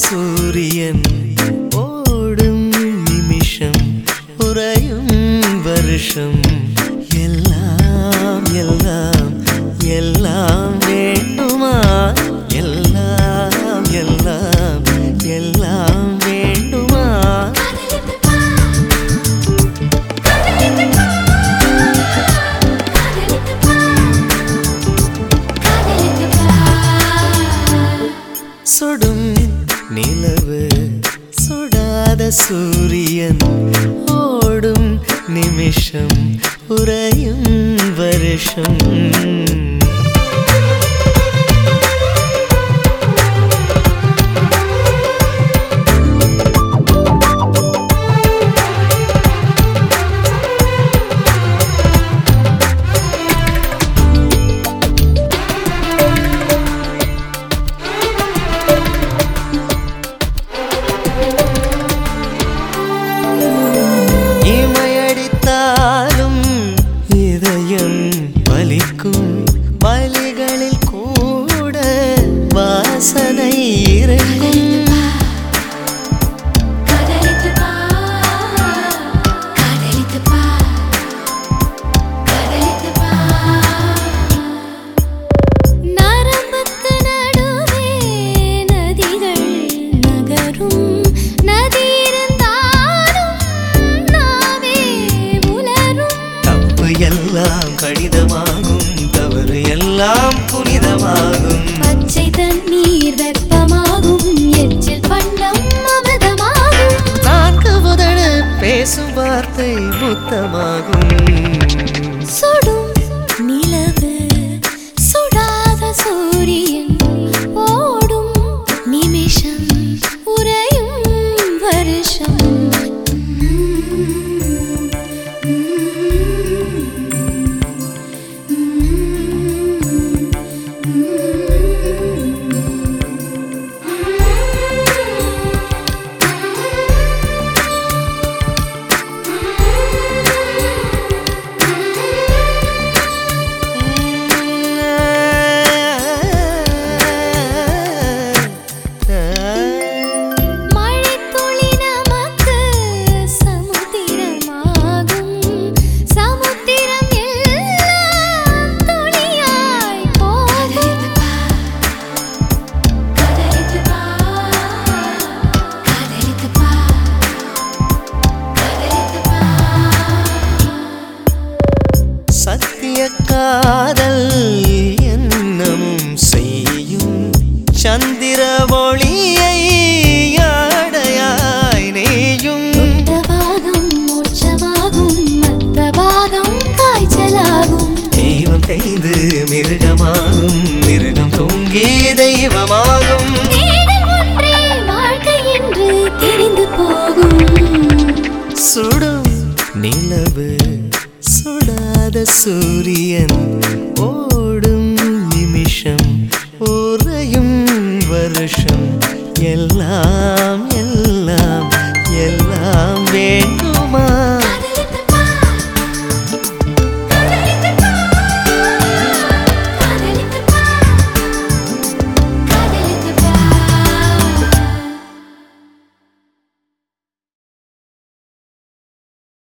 சூரியன் ஓடும் நிமிஷம் உறையும் வருஷம் எல்லாம் எல்லாம் எல்லாம் வேண்டுமா எல்லாம் எல்லாம் எல்லாம் வேண்டுமா சுடும் நிலவு சுடாத சூரியன் ஓடும் நிமிஷம் உறையும் வருஷம் இமையடித்தாலும் இதயம் வலிக்கும் வலிகளில் கூட வாசனை இறங்கும் நரம்புக்கு நடுவே நதிகள் நகரும் நதி இருந்தாலும் நாவே உலரும் தப்பு எல்லாம் கடிதமாகும் தவறு எல்லாம் புனிதமாகும் பச்சை தண்ணீர் வெப்பமாகும் எச்சில் பண்டம் அமிர்தமாகும் நான்கு முதடு பேசும் வார்த்தை புத்தமாகும் சுடும் நிலவு சுடாத சூரியன் ஓடும் நிமிஷம் உறையும் வருஷம் மழைத்துளி நமக்கு சமுத்திரமாகும் சமுத்திரம் எல்லாம் துளியாய் போகும் சத்திய காதல் என்னமும் செய்யும் சந்திர ஒளியை ஆடையாய் நெய்யும் பாகம் மோட்சமாகும் மத்த பாகம் காய்ச்சலாகும் தெய்வம் செய்து மிருகமாகும் மிருகம் தொங்கி தெய்வமாகும் தேடல் ஒன்றே வாழ்க்கை என்று தெரிந்து போகும் சுடும் நிலவு சுடாத சூரியன் ஓடும் நிமிஷம் உறையும் வருஷம் எல்லாம் எல்லாம் எல்லாம் வேண்டுமா